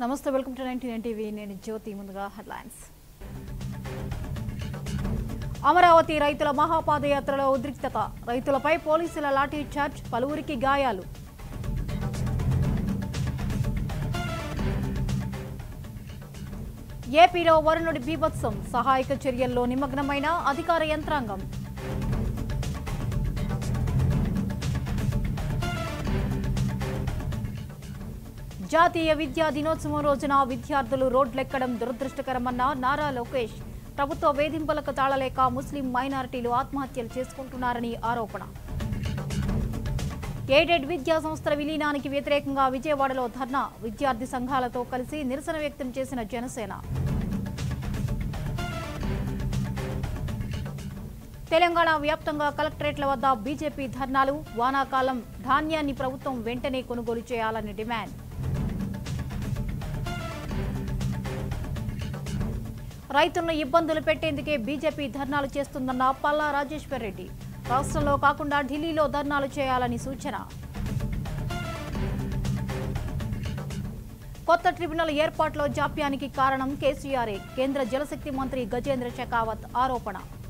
నమస్తే welcome to ninety nine TV నేను జ్యోతి ముందుగా హెడ్లైన్స్ అమరావతి రైతుల మహాపాదయాత్రలో ఉద్రిక్తత రైతులపై పోలీసుల లాఠీ చార్జ్ పలువురికి గాయాలు ఏపీలో వరుణుడి బీభత్సం సహాయక చర్యల్లో నిమగ్నమైన అధికార యంత్రాంగం జాతీయ విద్యా దినోత్సవం రోజున విద్యార్థులు రోడ్లెక్కడం దురదృష్టకరమన్న నారా లోకేష్ ప్రభుత్వ వేధింపులకు తాళలేక ముస్లిం మైనారిటీలు ఆత్మహత్యలు చేసుకుంటున్నారని ఆరోపణ ఎయిడెడ్ విద్యా సంస్థల విలీనానికి వ్యతిరేకంగా విజయవాడలో ధర్నా విద్యార్థి సంఘాలతో కలిసి నిరసన వ్యక్తం చేసిన జనసేన తెలంగాణ వ్యాప్తంగా కలెక్టరేట్ల వద్ద బీజేపీ ధర్నాలు వానాకాలం ధాన్యాన్ని ప్రభుత్వం వెంటనే కొనుగోలు చేయాలని డిమాండ్ రైతులను ఇబ్బందులు పెట్టేందుకే బీజేపీ ధర్నాలు చేస్తుందన్న పల్లా రాజేశ్వర్ రెడ్డి రాష్ట్రంలో కాకుండా ఢిల్లీలో ధర్నాలు చేయాలని సూచన కొత్త ట్రిబ్యునల్ ఏర్పాట్లో జాప్యానికి కారణం కేసీఆర్ఏ కేంద్ర జలశక్తి మంత్రి గజేంద్ర షెకావత్ ఆరోపణ